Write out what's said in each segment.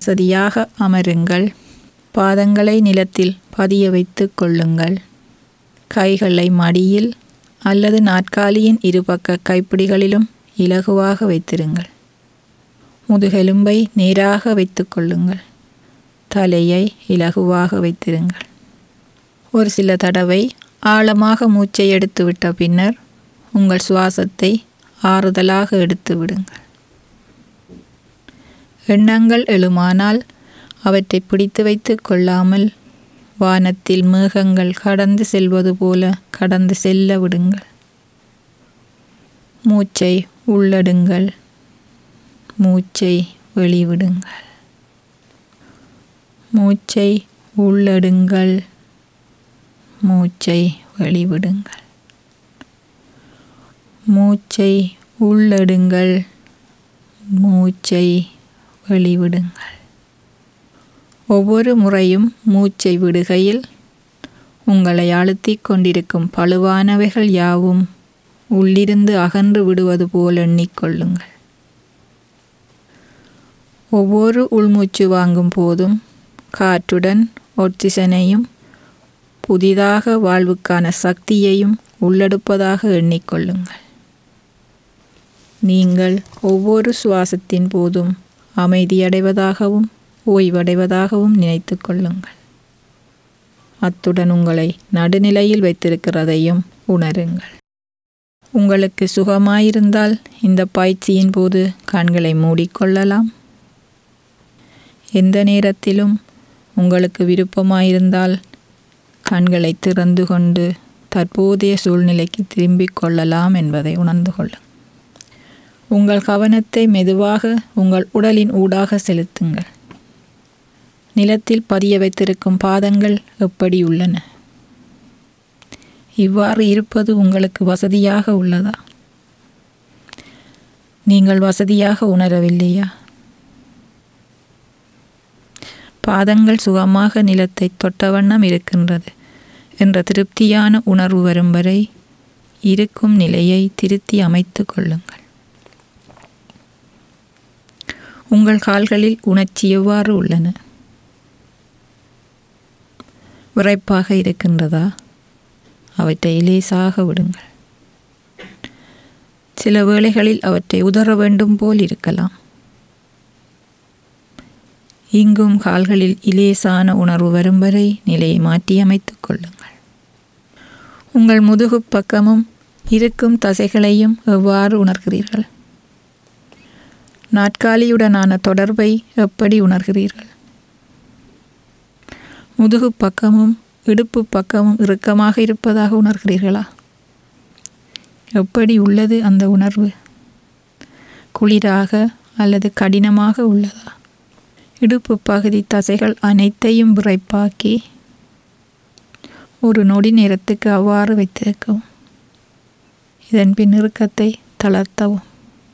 சதியாக அமருங்கள் பாதங்களை நிலத்தில் பதிய வைத்துக் கொள்ளுங்கள் கைகளை மடியில் அல்லது நாற்காலியின் இருபக்க கைப்பிடிகளிலும் இலகுவாக வைத்திருங்கள் முதுகெலும்பை நேராக வைத்துக் கொள்ளுங்கள் தலையை இலகுவாக வைத்திருங்கள் ஒரு சில தடவை ஆழமாக மூச்சை எடுத்துவிட்ட பின்னர் உங்கள் சுவாசத்தை ஆறுதலாக எடுத்து விடுங்கள் எண்ணங்கள் எழுமானால் அவற்றை பிடித்து வைத்து கொள்ளாமல் வானத்தில் மேகங்கள் கடந்து செல்வது போல கடந்து செல்ல விடுங்கள் மூச்சை உள்ளடுங்கள் மூச்சை வெளிவிடுங்கள் மூச்சை உள்ளடுங்கள் மூச்சை வெளிவிடுங்கள் மூச்சை உள்ளடுங்கள் மூச்சை வெளிவிடுங்கள் ஒவ்வொரு முறையும் மூச்சை விடுகையில் உங்களை அழுத்திக் கொண்டிருக்கும் பழுவானவைகள் யாவும் உள்ளிருந்து அகன்று விடுவது போல் எண்ணிக்கொள்ளுங்கள் ஒவ்வொரு உள்மூச்சு வாங்கும் போதும் காற்றுடன் ஒட்சிசனையும் புதிதாக வாழ்வுக்கான சக்தியையும் உள்ளெடுப்பதாக எண்ணிக்கொள்ளுங்கள் நீங்கள் ஒவ்வொரு சுவாசத்தின் போதும் அமைதியடைவதாகவும் ஓய்வடைவதாகவும் நினைத்து கொள்ளுங்கள் அத்துடன் உங்களை நடுநிலையில் வைத்திருக்கிறதையும் உணருங்கள் உங்களுக்கு சுகமாயிருந்தால் இந்த பயிற்சியின் போது கண்களை மூடிக்கொள்ளலாம் எந்த நேரத்திலும் உங்களுக்கு விருப்பமாயிருந்தால் கண்களை திறந்து கொண்டு தற்போதைய சூழ்நிலைக்கு திரும்பிக் கொள்ளலாம் என்பதை உணர்ந்து கொள்ளுங்கள் உங்கள் கவனத்தை மெதுவாக உங்கள் உடலின் ஊடாக செலுத்துங்கள் நிலத்தில் பதிய வைத்திருக்கும் பாதங்கள் எப்படி உள்ளன இவ்வாறு இருப்பது உங்களுக்கு வசதியாக உள்ளதா நீங்கள் வசதியாக உணரவில்லையா பாதங்கள் சுகமாக நிலத்தை தொட்ட வண்ணம் இருக்கின்றது என்ற திருப்தியான உணர்வு வரும் வரை இருக்கும் நிலையை திருத்தி அமைத்து கொள்ளுங்கள் உங்கள் கால்களில் உணர்ச்சி எவ்வாறு உள்ளன விரைப்பாக இருக்கின்றதா அவற்றை லேசாக விடுங்கள் சில வேளைகளில் அவற்றை உதற வேண்டும் போல் இருக்கலாம் இங்கும் கால்களில் இலேசான உணர்வு வரும் வரை நிலையை மாற்றியமைத்துக் கொள்ளுங்கள் உங்கள் முதுகு பக்கமும் இருக்கும் தசைகளையும் எவ்வாறு உணர்கிறீர்கள் நாட்காலியுடனான தொடர்பை எப்படி உணர்கிறீர்கள் முதுகு பக்கமும் இடுப்பு பக்கமும் இறுக்கமாக இருப்பதாக உணர்கிறீர்களா எப்படி உள்ளது அந்த உணர்வு குளிராக அல்லது கடினமாக உள்ளதா இடுப்பு பகுதி தசைகள் அனைத்தையும் விரைப்பாக்கி ஒரு நொடி நேரத்துக்கு அவ்வாறு வைத்திருக்கவும் இதன் பின் இறுக்கத்தை தளர்த்தவும்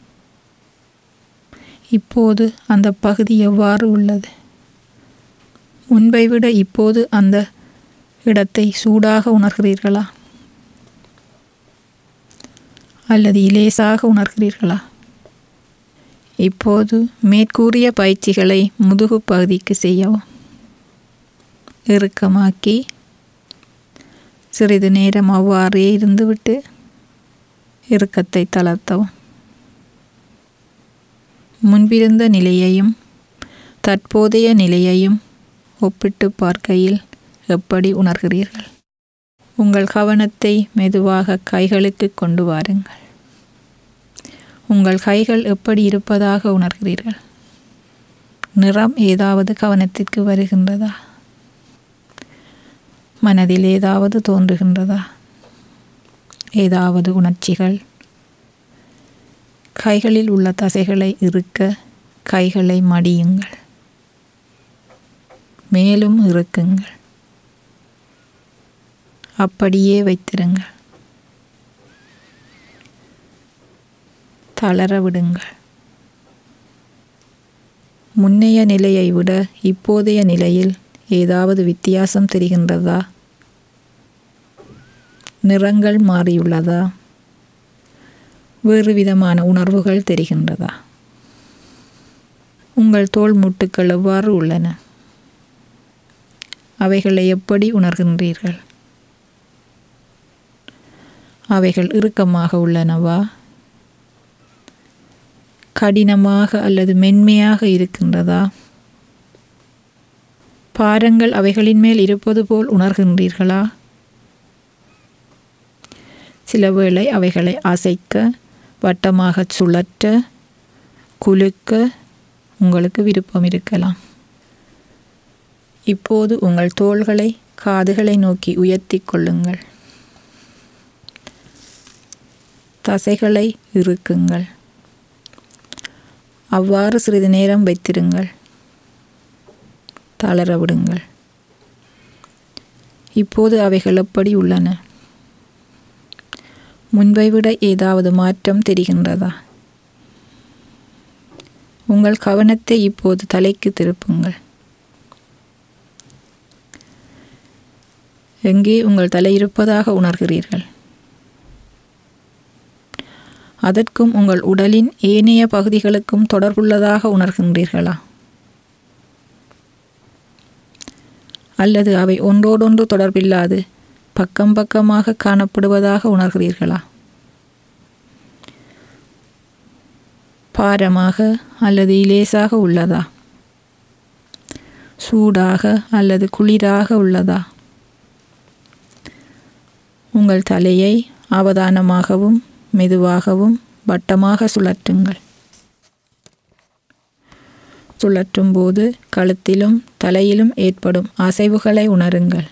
இப்போது அந்த பகுதி எவ்வாறு உள்ளது முன்பை விட இப்போது அந்த இடத்தை சூடாக உணர்கிறீர்களா அல்லது இலேசாக உணர்கிறீர்களா இப்போது மேற்கூறிய பயிற்சிகளை முதுகு பகுதிக்கு செய்யவும் இறுக்கமாக்கி சிறிது நேரம் அவ்வாறே இருந்துவிட்டு இறுக்கத்தை தளர்த்தவும் முன்பிருந்த நிலையையும் தற்போதைய நிலையையும் ஒப்பிட்டு பார்க்கையில் எப்படி உணர்கிறீர்கள் உங்கள் கவனத்தை மெதுவாக கைகளுக்கு கொண்டு வாருங்கள் உங்கள் கைகள் எப்படி இருப்பதாக உணர்கிறீர்கள் நிறம் ஏதாவது கவனத்திற்கு வருகின்றதா மனதில் ஏதாவது தோன்றுகின்றதா ஏதாவது உணர்ச்சிகள் கைகளில் உள்ள தசைகளை இறுக்க கைகளை மடியுங்கள் மேலும் இறுக்குங்கள் அப்படியே வைத்திருங்கள் தளர விடுங்கள் முன்னைய நிலையை விட இப்போதைய நிலையில் ஏதாவது வித்தியாசம் தெரிகின்றதா நிறங்கள் மாறியுள்ளதா வேறு விதமான உணர்வுகள் தெரிகின்றதா உங்கள் தோள் முட்டுக்கள் எவ்வாறு உள்ளன அவைகளை எப்படி உணர்கின்றீர்கள் அவைகள் இறுக்கமாக உள்ளனவா கடினமாக அல்லது மென்மையாக இருக்கின்றதா பாரங்கள் அவைகளின் மேல் இருப்பது போல் உணர்கின்றீர்களா சில வேளை அவைகளை அசைக்க வட்டமாக சுழற்ற குலுக்க உங்களுக்கு விருப்பம் இருக்கலாம் இப்போது உங்கள் தோள்களை காதுகளை நோக்கி உயர்த்தி கொள்ளுங்கள் தசைகளை இறுக்குங்கள் அவ்வாறு சிறிது நேரம் வைத்திருங்கள் தளர விடுங்கள் இப்போது அவைகள் எப்படி உள்ளன முன்பை விட ஏதாவது மாற்றம் தெரிகின்றதா உங்கள் கவனத்தை இப்போது தலைக்கு திருப்புங்கள் எங்கே உங்கள் தலை இருப்பதாக உணர்கிறீர்கள் அதற்கும் உங்கள் உடலின் ஏனைய பகுதிகளுக்கும் தொடர்புள்ளதாக உணர்கின்றீர்களா அல்லது அவை ஒன்றோடொன்று தொடர்பில்லாது பக்கம் பக்கமாக காணப்படுவதாக உணர்கிறீர்களா பாரமாக அல்லது இலேசாக உள்ளதா சூடாக அல்லது குளிராக உள்ளதா உங்கள் தலையை அவதானமாகவும் மெதுவாகவும் வட்டமாக சுழற்றுங்கள் சுழற்றும் போது கழுத்திலும் தலையிலும் ஏற்படும் அசைவுகளை உணருங்கள்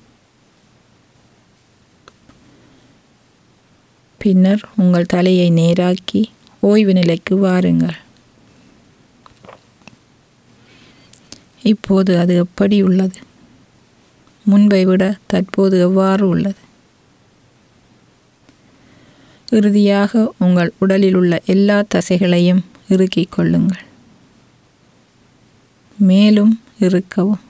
பின்னர் உங்கள் தலையை நேராக்கி ஓய்வு நிலைக்கு வாருங்கள் இப்போது அது எப்படி உள்ளது முன்பை விட தற்போது எவ்வாறு உள்ளது இறுதியாக உங்கள் உடலில் உள்ள எல்லா தசைகளையும் இறுக்கிக் கொள்ளுங்கள் மேலும் இறுக்கவும்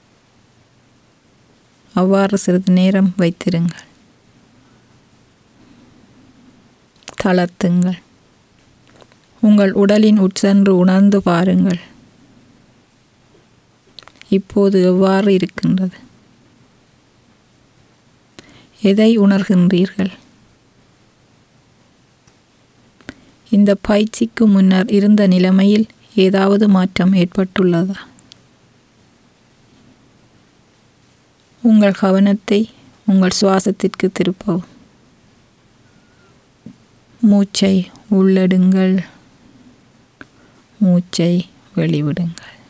அவ்வாறு சிறிது நேரம் வைத்திருங்கள் தளர்த்துங்கள் உங்கள் உடலின் உட்சென்று உணர்ந்து பாருங்கள் இப்போது எவ்வாறு இருக்கின்றது எதை உணர்கின்றீர்கள் இந்த பயிற்சிக்கு முன்னர் இருந்த நிலைமையில் ஏதாவது மாற்றம் ஏற்பட்டுள்ளதா உங்கள் கவனத்தை உங்கள் சுவாசத்திற்கு திருப்பவும் மூச்சை உள்ளெடுங்கள் மூச்சை வெளிவிடுங்கள்